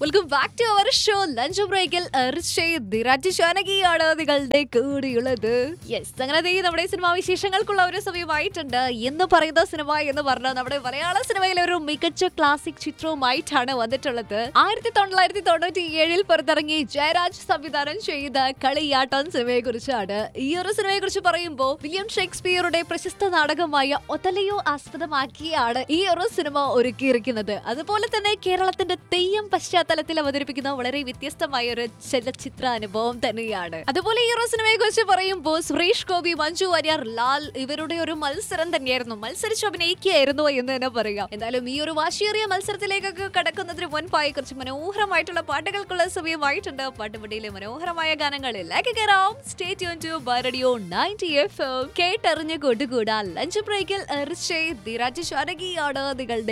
welcome back to our show lunch ബ്രേക്കിൽ ദിരാജ് ഷാനകിയാണ് നിങ്ങളുടെ കൂടിയുള്ളത് yes അങ്ങനെ ദേ നമ്മുടെ സിനിമാ വിശേഷങ്ങൾക്കുള്ള ഒരു സമയമായിട്ടുണ്ട് എന്ന് പറയുന്ന സിനിമ എന്ന് പറഞ്ഞാൽ നമ്മുടെ മലയാള സിനിമയിലെ ഒരു മികച്ച ക്ലാസിക് ചിത്രവുമായിട്ടാണ് വന്നിട്ടുള്ളത് ആയിരത്തി തൊള്ളായിരത്തി തൊണ്ണൂറ്റി ഏഴിൽ പുറത്തിറങ്ങി ജയരാജ് സംവിധാനം ചെയ്ത കളിയാട്ടം സിനിമയെ കുറിച്ചാണ് ഈ ഒരു സിനിമയെ കുറിച്ച് പറയുമ്പോൾ വില്യം ഷേക്സ്പിയറുടെ പ്രശസ്ത നാടകമായ ഒതലയോ ആസ്പദമാക്കിയാണ് ഈ ഒരു സിനിമ ഒരുക്കിയിരിക്കുന്നത് അതുപോലെ തന്നെ കേരളത്തിന്റെ തെയ്യം പശ്ചാത്തലത്തിൽ അവതരിപ്പിക്കുന്ന വളരെ വ്യത്യസ്തമായ ഒരു ചലച്ചിത്ര അനുഭവം തന്നെയാണ് അതുപോലെ ഈ ഒരു സിനിമയെ കുറിച്ച് പറയുമ്പോൾ സുരേഷ് ഗോപി മഞ്ജു വാര്യർ ലാൽ ഇവരുടെ ഒരു മത്സരം തന്നെയായിരുന്നു മത്സരിച്ച് അഭിനയിക്കുകയായിരുന്നു എന്ന് തന്നെ പറയാം എന്തായാലും ഈ ഒരു വാശിയേറിയ മത്സരത്തിലേക്കൊക്കെ കടക്കുന്നതിന് മുൻപായി കുറച്ച് മനോഹരമായിട്ടുള്ള പാട്ടുകൾക്കുള്ള സമയമായിട്ടുണ്ട് പാട്ടുപടിയിലെ മനോഹരമായ ഗാനങ്ങളിലേക്ക് കയറാം stay tune to radio ninety F കേട്ടറിഞ്ഞ് കൊണ്ടുകൂടാ ലഞ്ച് ബ്രേക്കിൽ ദിരാജ് ഷാനകിയാണ് നിങ്ങളുടെ